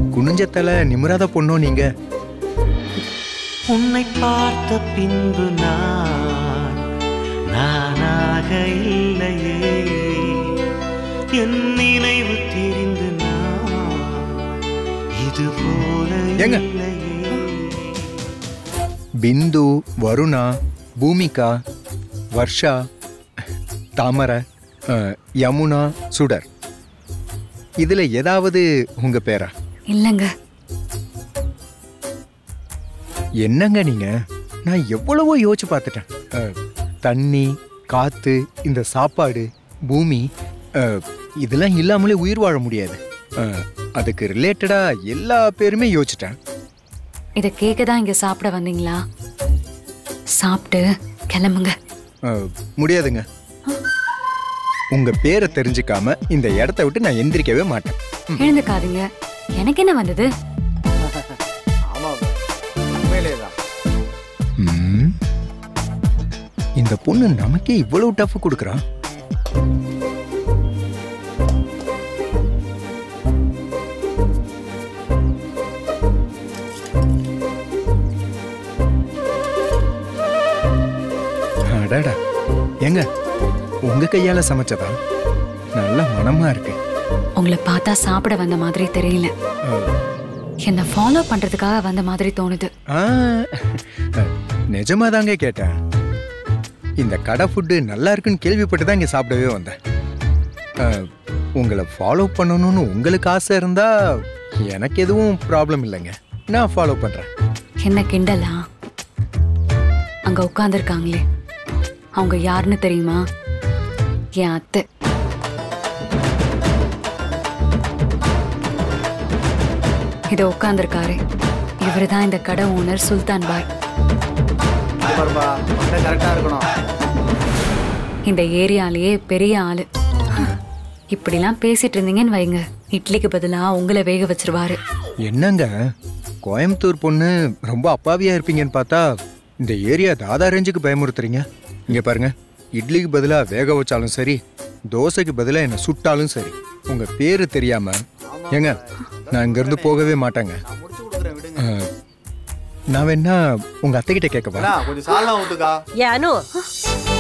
குனிஞ்ச தலை நிமிராத பொண்ணும் நீங்க உன்னை பார்த்த பின்பு நான் நானாக இல்லையே என் நினைவு தெரிந்து நான் இது போல ஏங்க? இல்லையே பிந்து வருணா பூமிகா வர்ஷா தாமரை அஹ், யமுனா சுடர் இதுல ஏதாவது உங்க பேரா இல்லைங்க என்னங்க நீங்க நான் எவ்வளவோ யோசிச்சு பார்த்துட்டேன் அஹ், தண்ணி காத்து இந்த சாப்பாடு பூமி அஹ், இதெல்லாம் இல்லாமலே உயிர் வாழ முடியாது அஹ், அதுக்கு ரிலேட்டடா எல்லா பேருமே யோசிச்சிட்டேன் இதை கேட்க தான் இங்க சாப்பிட வந்தீங்களா சாப்பிட்டு கிளம்புங்க அஹ், முடியாதுங்க உங்க பேரை தெரிஞ்சுக்காம இந்த இடத்த விட்டு நான் எந்திரிக்கவே மாட்டேன் எழுந்துக்காதீங்க எனக்கு என்ன வந்தது ம். இந்த பொண்ணு நமக்கே இவ்வளவு டஃப் கொடுக்குறான் அடடா ஏங்க உங்க கையால சமைச்சதா நல்ல மனமா இருக்கு உங்களை பார்த்தா சாப்பிட வந்த மாதிரி தெரியல அஹ், என்ன ஃபாலோ பண்றதுக்காக வந்த மாதிரி தோணுது ஆ, நிஜமாதாங்க கேட்டேன் இந்த கடை ஃபுட்டு நல்லா இருக்குன்னு கேள்விப்பட்டு தான் இங்கே சாப்பிடவே வந்தேன் ஆ, உங்களை ஃபாலோ பண்ணணும்னு உங்களுக்கு ஆசை இருந்தா எனக்கு எதுவும் ப்ராப்ளம் இல்லைங்க நான் ஃபாலோ பண்ணுறேன் என்ன கிண்டலா அங்க உட்கார்ந்துருக்காங்களே அவங்க யாருன்னு தெரியுமா என் அத்தை இத உட்கார்ந்துருக்காரு இவரு தான் இந்த கடை ஓனர் சுல்தான் பாய் பாருப்பா கரெக்டா இருக்கணும் இந்த ஏரியாலேயே பெரிய ஆளு இப்படிலாம் பேசிட்டு இருந்தீங்கன்னு வைங்க இட்லிக்கு பதிலா உங்களை வேக வச்சிருவாரு என்னங்க கோயம்புத்தூர் பொண்ணு ரொம்ப அப்பாவியா இருப்பீங்கன்னு பார்த்தா இந்த ஏரியா தாதா ரேஞ்சுக்கு பயமுறுத்துறீங்க இங்க பாருங்க இட்லிக்கு பதிலாக வேக வச்சாலும் சரி தோசைக்கு பதிலாக என்ன சுட்டாலும் சரி உங்க பேரு தெரியாம ஏங்க நான் இங்கிருந்து போகவே மாட்டேங்க முடிச்சு கொடுக்குறேன் விடுங்க அஹ், நான் வேணா உங்க அத்தை கிட்ட கேட்கவா அண்ணா, கொஞ்சம் சால்னா ஊத்துக்கா ஏ அனு